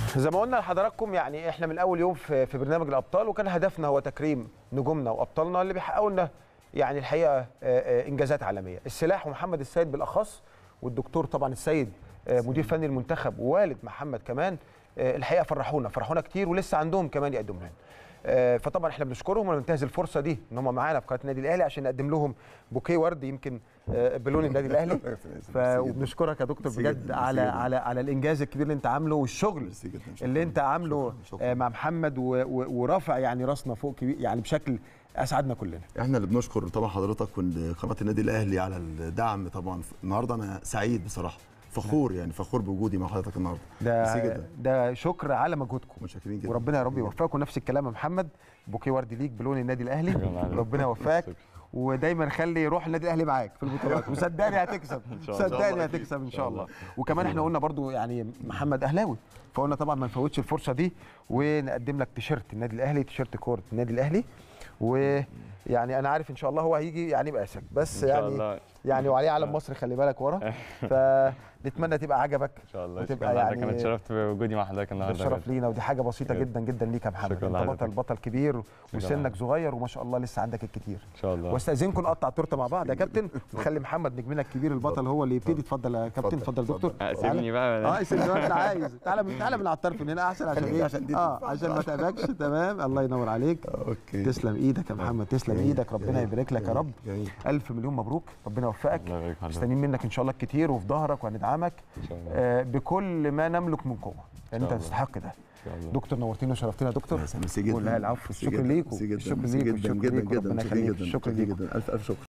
زي ما قلنا لحضراتكم يعني احنا من اول يوم في في برنامج الابطال وكان هدفنا هو تكريم نجومنا وابطالنا اللي بيحققوا لنا يعني الحقيقه آه، آه، انجازات عالميه السلاح ومحمد السيد بالاخص والدكتور طبعا السيد آه، مدير فني المنتخب ووالد محمد كمان آه، الحقيقه فرحونا فرحونا كتير ولسه عندهم كمان يقدموا لنا آه، فطبعا احنا بنشكرهم وننتهز الفرصه دي ان هم معانا في قناه النادي الاهلي عشان نقدم لهم بوكيه ورد يمكن آه، بلون النادي الاهلي ف- وبنشكرك يا دكتور ميرسي بجد جداً، على ميرسي جداً. على على الانجاز الكبير اللي انت عامله والشغل ميرسي جداً، شكراً. اللي انت عامله شكراً، شكراً. آه، مع محمد و- و- ورافع يعني راسنا فوق كبير يعني بشكل اسعدنا كلنا احنا اللي بنشكر طبعا حضرتك وقناه النادي الاهلي على الدعم طبعا النهارده انا سعيد بصراحه فخور يعني فخور بوجودي مع حضرتك النهارده ميرسي ده جدا ده شكر على مجهودكم متشكرين جدا وربنا يا رب يوفقكم نفس الكلام يا محمد بوكيه ورد ليك بلون النادي الاهلي ربنا يوفقك ودايما خلي روح النادي الاهلي معاك في البطولات وصدقني هتكسب شاء الله. صدقني هتكسب ان شاء الله وكمان احنا قلنا برضو يعني محمد اهلاوي فقلنا طبعا ما نفوتش الفرصه دي ونقدم لك تيشيرت النادي الاهلي تيشيرت كوره النادي الاهلي ويعني انا عارف ان شاء الله هو هيجي يعني باسك بس ان شاء يعني الله يعني وعليه علم مصر خلي بالك ورا فنتمنى تبقى عجبك ان شاء الله وتبقى شكرا لحضرتك يعني- انا اتشرفت بوجودي مع حضرتك ده النهارده الشرف لينا ودي حاجه بسيطه بجد. جدا جدا ليك يا محمد شكراً انت لحضرتك. بطل بطل كبير وسنك لحضرتك. صغير وما شاء الله لسه عندك الكتير ان شاء الله واستاذنكم نقطع التورته مع بعض يا كابتن نخلي محمد نجمنا الكبير البطل هو اللي يبتدي اتفضل يا كابتن اتفضل، اتفضل دكتور اتفضل. سيبني بقى اه سيبني زي ما انت عايز تعالى من تعالى من على الطرف من هنا احسن عشان خليك ايه عشان دي اه تنفع. عشان ما تعبكش تمام الله ينور عليك اوكي تسلم ايدك يا محمد تسلم جميل، ايدك ربنا جميل، يبارك لك يا رب جميل الف مليون مبروك ربنا يوفقك الله يبارك في حضرتك مستنيين منك ان شاء الله الكتير وفي ظهرك وهندعمك ان شاء الله آه بكل ما نملك من قوه لان انت الله. تستحق ده ان شاء الله دكتور نورتينا وشرفتنا يا دكتور ميرسي جدا لا العفو ميرسي الشكر جدا، ليكم ميرسي جدا، الشكر ميرسي ليكم جدا الشكر جدا ليكم جدا ربنا متشكرين يخليك جدا الشكر متشكرين ليكم جدا الف الف شكر